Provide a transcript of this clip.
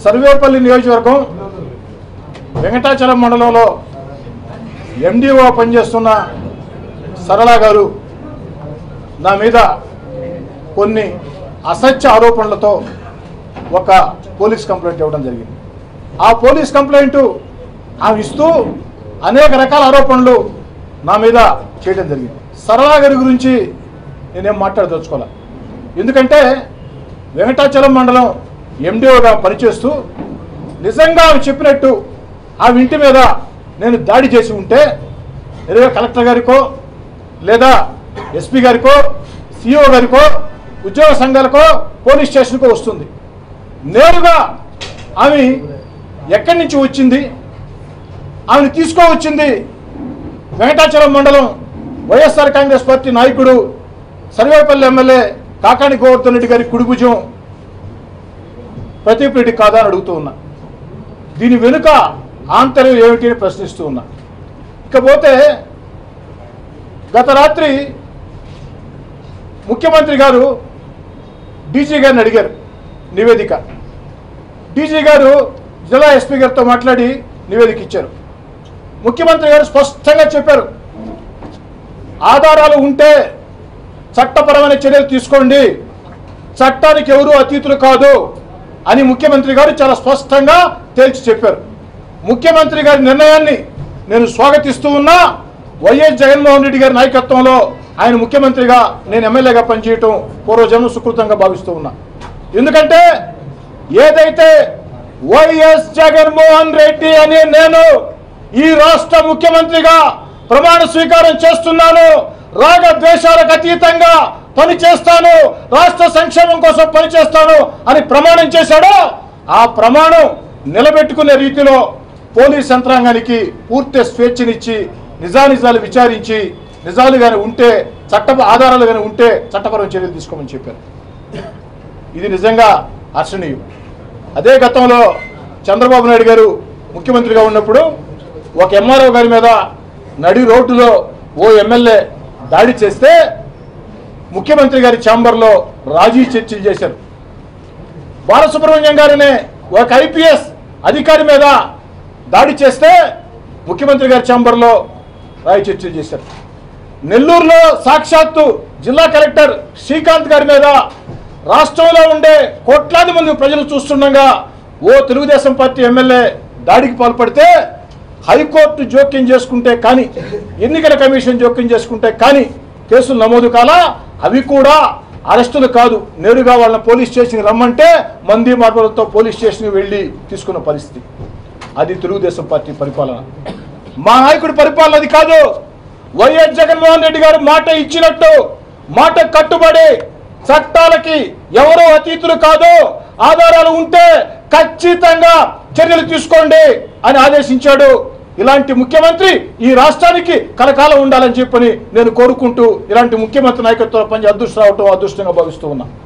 సర్వేపల్లి నియోజకవర్గం వెంకటాచలం మండలంలో ఎండిఓ పనిచేస్తున్న సరళ గారు నా మీద కొన్ని అసత్య ఆరోపణలతో ఒక పోలీస్ కంప్లైంట్ ఇవ్వడం జరిగింది ఆ పోలీస్ కంప్లైంట్ ఆమె ఇస్తూ అనేక రకాల ఆరోపణలు నా మీద చేయడం జరిగింది సరళ గారి గురించి నేనేం మాట్లాడదలుచుకోలే ఎందుకంటే వెంకటాచలం మండలం ఎండిఓగా పనిచేస్తూ నిజంగా ఆమె చెప్పినట్టు ఆమె ఇంటి మీద నేను దాడి చేసి ఉంటే లేదా కలెక్టర్ గారికో లేదా ఎస్పీ గారికో సిఓ గారికో ఉద్యోగ సంఘాలకో పోలీస్ స్టేషన్కో వస్తుంది నేరుగా ఆమె ఎక్కడి నుంచి వచ్చింది ఆమెను తీసుకోవచ్చింది వెంకటాచలం మండలం వైఎస్ఆర్ కాంగ్రెస్ పార్టీ నాయకుడు సర్వేపల్లి ఎమ్మెల్యే కాకాని గోవర్ధన్ రెడ్డి గారి కుడిభుజం ప్రదీప్ రెడ్డి కాదా అని అడుగుతూ ఉన్నా దీని వెనుక ఆంతర్యం ఏమిటి అని ప్రశ్నిస్తూ ఉన్నా ఇకపోతే గత రాత్రి ముఖ్యమంత్రి గారు డీజీ గారిని అడిగారు నివేదిక డీజీ గారు జిల్లా ఎస్పీ గారితో మాట్లాడి నివేదిక ఇచ్చారు ముఖ్యమంత్రి గారు స్పష్టంగా చెప్పారు ఆధారాలు ఉంటే చట్టపరమైన చర్యలు తీసుకోండి చట్టానికి ఎవరు అతీతులు కాదు అని ముఖ్యమంత్రి గారు చాలా స్పష్టంగా తేల్చి చెప్పారు ముఖ్యమంత్రి గారి నిర్ణయాన్ని నేను స్వాగతిస్తూ ఉన్నా వైఎస్ జగన్మోహన్ రెడ్డి గారి నాయకత్వంలో ఆయన ముఖ్యమంత్రిగా నేను ఎమ్మెల్యేగా పనిచేయటం పూర్వజన్మ సుకృతంగా భావిస్తూ ఉన్నా ఎందుకంటే ఏదైతే వైఎస్ జగన్మోహన్ రెడ్డి అనే నేను ఈ రాష్ట్ర ముఖ్యమంత్రిగా ప్రమాణ స్వీకారం చేస్తున్నాను రాగ ద్వేషాలకు అతీతంగా పని చేస్తాను రాష్ట్ర సంక్షేమం కోసం పనిచేస్తాను అని ప్రమాణం చేశాడో ఆ ప్రమాణం నిలబెట్టుకునే రీతిలో పోలీస్ యంత్రాంగానికి పూర్తి స్వేచ్ఛనిచ్చి నిజానిజాలు విచారించి నిజాలు కానీ ఉంటే చట్ట ఆధారాలు కానీ ఉంటే చట్టపరమైన చర్యలు తీసుకోమని చెప్పారు ఇది నిజంగా హర్షణీయం అదే గతంలో చంద్రబాబు నాయుడు గారు ముఖ్యమంత్రిగా ఉన్నప్పుడు ఒక ఎంఆర్ఓ గారి మీద నడి రోడ్డులో ఓ ఎమ్మెల్యే దాడి చేస్తే ముఖ్యమంత్రి గారి ఛాంబర్లో రాజీ చర్చలు చేశారు బాలసుబ్రహ్మణ్యం గారినే ఒక ఐపీఎస్ అధికారి మీద దాడి చేస్తే ముఖ్యమంత్రి గారి ఛాంబర్లో రాయి చర్చలు చేశారు నెల్లూరులో సాక్షాత్తు జిల్లా కలెక్టర్ శ్రీకాంత్ గారి మీద రాష్ట్రంలో ఉండే కోట్లాది మంది ప్రజలు చూస్తుండగా ఓ తెలుగుదేశం పార్టీ ఎమ్మెల్యే దాడికి పాల్పడితే హైకోర్టు జోక్యం చేసుకుంటే కానీ ఎన్నికల కమిషన్ జోక్యం చేసుకుంటే కానీ కేసులు నమోదు కాలా అవి కూడా అరెస్టులు కాదు నేరుగా వాళ్ళని పోలీస్ స్టేషన్కి రమ్మంటే మంది మార్పులతో పోలీస్ స్టేషన్కి వెళ్ళి తీసుకున్న పరిస్థితి అది తెలుగుదేశం పార్టీ పరిపాలన మా నాయకుడి పరిపాలన అది కాదు వైఎస్ జగన్మోహన్ రెడ్డి గారు మాట ఇచ్చినట్టు మాట కట్టుబడి చట్టాలకి ఎవరో అతీతులు కాదు ఆధారాలు ఉంటే ఖచ్చితంగా చర్యలు తీసుకోండి అని ఆదేశించాడు ఇలాంటి ముఖ్యమంత్రి ఈ రాష్ట్రానికి కలకాలం ఉండాలని చెప్పని నేను కోరుకుంటూ ఇలాంటి ముఖ్యమంత్రి నాయకత్వంలో పని అదృష్టం రావటం అదృష్టంగా భావిస్తూ ఉన్నా